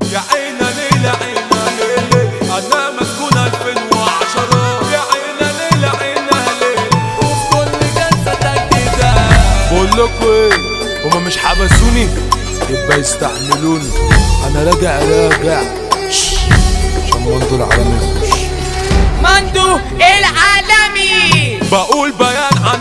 يا عينا ليلة عينا ليلة انا مسكون 2010 يا عينا ليلة عينا ليلة وفي كل جلسة تجديدة بقول لكم ايه هما مش حبسوني يبقى يستحملوني انا راجع راجع شش، عشان منظر العالم يخش مندو العالمي بقول بيان عن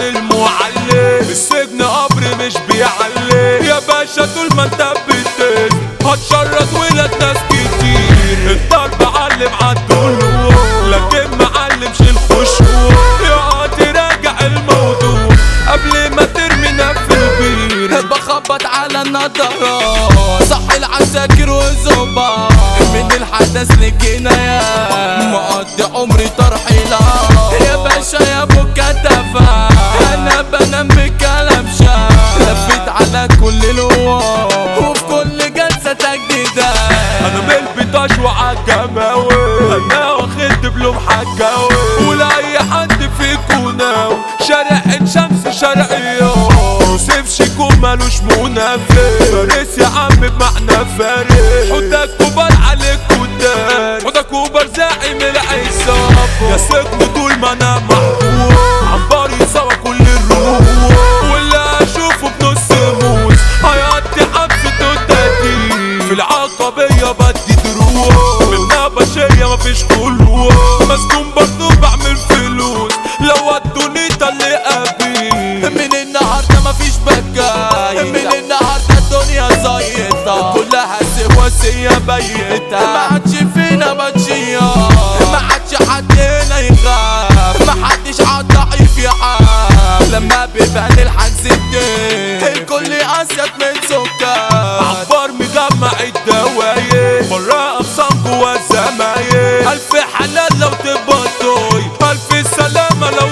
المعلم السجن قبر مش بيعلم يا باشا طول ما انت بتدل هتشرط ولاد ناس كتير الضرب علم عالدلوع لكن معلمش الخشوع يقعد يراجع الموضوع قبل ما ترمي نف البير بخبط على النضارات صح العساكر والظباط من الحدث للجنايات مقضي عمري ترحيلات يا باشا يا ابو كتفة انا بنام بكلام شاب لفيت على كل الوقت وفي كل جلسة تجديدة انا بالبطاش وعالجماوي انا واخد دبلوم حجاوي ولا اي حد فيكو ناوي شارع عين شمس شرقية يوسف شيكو مالوش منافس فارس يا عم بمعنى فارس حدك كبر عليك قدام حدك كبر زاعم العصابة يا سجن طول ما انا محبوب عنبري سوا كل الروح واللي اشوفه بنص موس هيقضي حبسته التقدير في العقبية بدي دروس منها بشية مفيش خلوة مسكون برضو بعمل فلوس لو ادوني اللي قبيل من النهاردة مفيش بكاية من النهاردة الدنيا زيطة كلها سواسية بيتة ما عادش فينا بتشيا ما عادش حد هنا يخاف ما حدش عاد ضعيف يحاف لما بيبان الحجز الدين الكل اسيد من سكر عبار مجمع الدواير مرة أقسام جوا الزماير ألف حلال لو تبطل ألف سلامة لو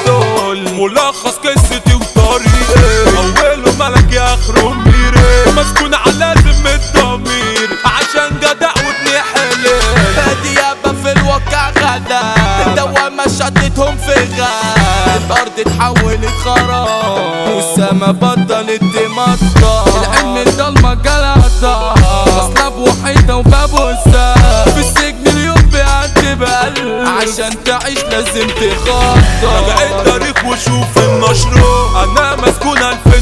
تطول ملخص قصتي وطريقي أوله ملك يا آخره ميري مسكون على ذمة ضمير عشان جدع وابن حلال هادي يابا في الواقع غدا دوامة شدتهم في غاب الأرض اتحولت خراب والسما بطلت تمطر العلم الضلمة جلطة مصلب وحيدة وباب والساب في السجن اليوم بيعدي بقلب عشان تعيش لازم راجع تخطط التاريخ وشوف النشر انا مسكون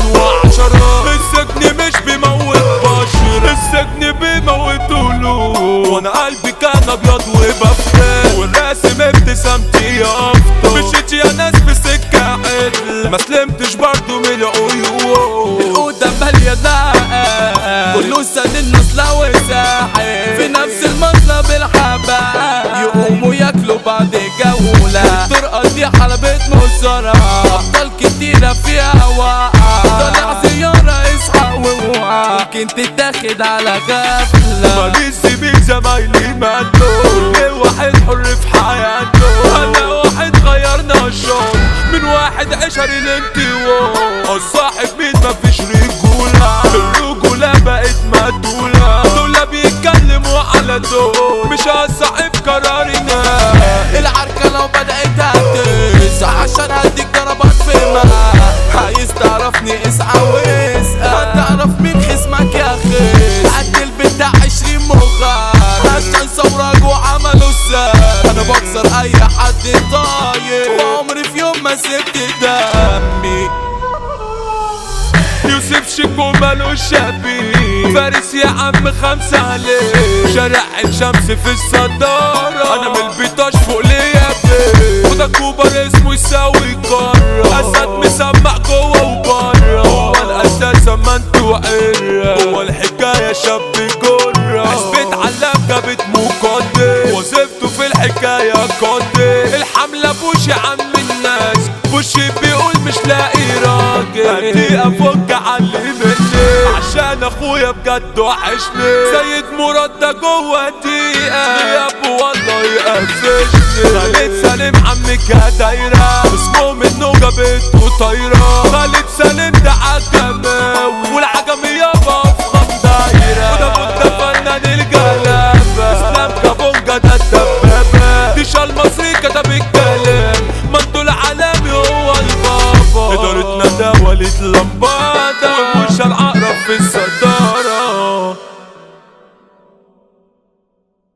2010 السجن مش بيموت بشر السجن بيموت قلوب وانا قلبي كان ابيض وبفتح والراسم ابتسامتي يافطة مشيت يا ناس في سكة عدل ما سلمتش برضو من العيون الأوضة مالية دقة كله سن النصلة وساحل في نفس المطلب الحباب يقوموا ياكلوا بعد جولة الطرقة دي حلبة مصارعة أبطال كتيرة فيها واقعة طالع زيارة اصحى واوعى ممكن تتاخد على غفلة ماليش زميل زمايلي ماتوا كل واحد حر في حياته انا واحد غيرنا الشوط من واحد عشري الانتواء الصاحب مين مفيش رجولة الرجولة بقت مدولة دول بيتكلموا على دول مش هصاحب قرارنا العركة لو بدأت هتسع عشان هديك ضربات في ما عايز تعرفني اسعى واسأل تعرف مين خصمك يا خيس عدل بتاع عشرين مخك عشان ثورة وعملوا الساب انا بكسر اي حد طايق وعمري في يوم ما سبت دمي يوسف شيكو مالوش شبيه فارس يا عم خمسة عليه شارع الشمس في الصدارة أنا من البيطاش فوق ليا بيه وده كوبر اسمه يساوي قارة أسد مسمع جوه وبره هو الأساس ما انتوا عرة هو الحكاية شاب جرة عزبة علام جابت مقدم وظيفته في الحكاية قدم الحملة بوش يا عم الناس بوشي بيقول مش لاقي راجل ادي افك علي مني عشان اخويا بجد وحشني سيد مراد ده جوه دقيقة يا ابو والله يقفشني خالد سالم عمك دايرة اسمه منه جابته طايرة خالد سالم ده عجماوي والعجمي يابا